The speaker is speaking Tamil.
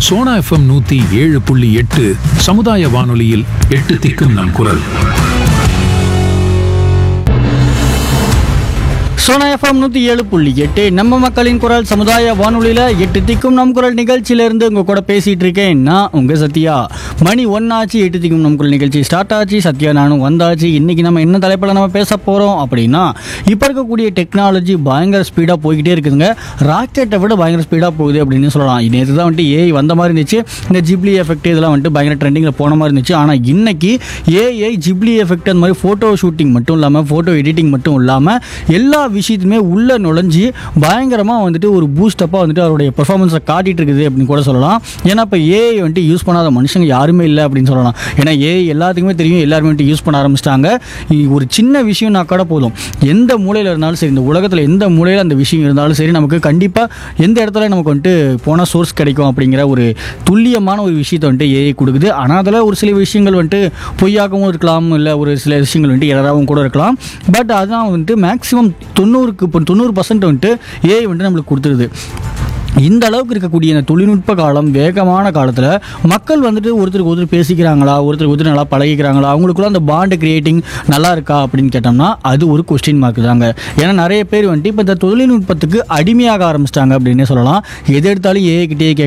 சோனா எஃப்எம் நூத்தி ஏழு புள்ளி எட்டு சமுதாய வானொலியில் எட்டு திக்கும் நம் குரல் சோனா எஃப்எம் நூற்றி ஏழு புள்ளி எட்டு நம்ம மக்களின் குரல் சமுதாய வானொலியில் எட்டு திக்கும் நம் குரல் நிகழ்ச்சியிலேருந்து உங்கள் கூட பேசிகிட்டு இருக்கேன் நான் உங்கள் சத்யா மணி ஒன்னாச்சு எட்டு திக்கும் நம் குரல் நிகழ்ச்சி ஸ்டார்ட் ஆச்சு சத்யா நானும் வந்தாச்சு இன்றைக்கி நம்ம என்ன தலைப்பில் நம்ம பேச போகிறோம் அப்படின்னா இப்போ இருக்கக்கூடிய டெக்னாலஜி பயங்கர ஸ்பீடாக போய்கிட்டே இருக்குதுங்க ராக்கெட்டை விட பயங்கர ஸ்பீடாக போகுது அப்படின்னு சொல்லலாம் நேற்று தான் வந்துட்டு ஏஐ வந்த மாதிரி இருந்துச்சு இந்த ஜிப்ளி எஃபெக்ட் இதெல்லாம் வந்துட்டு பயங்கர ட்ரெண்டிங்கில் போன மாதிரி இருந்துச்சு ஆனால் இன்னைக்கு ஏஐ ஜிப்ளி எஃபெக்ட் அந்த மாதிரி ஃபோட்டோ ஷூட்டிங் மட்டும் இல்லாமல் ஃபோட்டோ எடிட்டிங் மட்டும் இல்லாமல் எல்லா விஷயத்துமே உள்ளே நுழைஞ்சு பயங்கரமாக வந்துட்டு ஒரு பூஸ்டப்பாக வந்துட்டு அவருடைய பெர்ஃபார்மன்ஸை காட்டிட்டு இருக்குது அப்படின்னு கூட சொல்லலாம் ஏன்னா இப்போ ஏஐ வந்துட்டு யூஸ் பண்ணாத மனுஷங்க யாருமே இல்லை அப்படின்னு சொல்லலாம் ஏன்னா ஏஐ எல்லாத்துக்குமே தெரியும் எல்லாருமே வந்துட்டு யூஸ் பண்ண ஆரம்பிச்சிட்டாங்க ஒரு சின்ன விஷயம்னா கூட போதும் எந்த மூலையில் இருந்தாலும் சரி இந்த உலகத்தில் எந்த மூலையில் அந்த விஷயம் இருந்தாலும் சரி நமக்கு கண்டிப்பாக எந்த இடத்துல நமக்கு வந்துட்டு போனால் சோர்ஸ் கிடைக்கும் அப்படிங்கிற ஒரு துல்லியமான ஒரு விஷயத்தை வந்துட்டு ஏஐ கொடுக்குது ஆனால் அதில் ஒரு சில விஷயங்கள் வந்துட்டு பொய்யாகவும் இருக்கலாம் இல்லை ஒரு சில விஷயங்கள் வந்துட்டு எரராகவும் கூட இருக்கலாம் பட் அதான் வந்துட்டு மேக்ஸிமம் தொண்ணூறுக்கு இப்போ தொண்ணூறு பர்சன்ட் வந்துட்டு ஏஐ வந்துட்டு நம்மளுக்கு கொடுத்துருது இந்த அளவுக்கு இருக்கக்கூடிய இந்த தொழில்நுட்ப காலம் வேகமான காலத்தில் மக்கள் வந்துட்டு ஒருத்தருக்கு ஒருத்தர் பேசிக்கிறாங்களா ஒருத்தருக்கு ஒருத்தர் நல்லா பழகிக்கிறாங்களா அவங்களுக்குள்ள அந்த பாண்டு கிரியேட்டிங் நல்லா இருக்கா அப்படின்னு கேட்டோம்னா அது ஒரு கொஸ்டின் மார்க் தாங்க ஏன்னா நிறைய பேர் வந்துட்டு இப்போ இந்த தொழில்நுட்பத்துக்கு அடிமையாக ஆரம்பிச்சிட்டாங்க அப்படின்னே சொல்லலாம் எது எடுத்தாலும் ஏஐ கிட்டே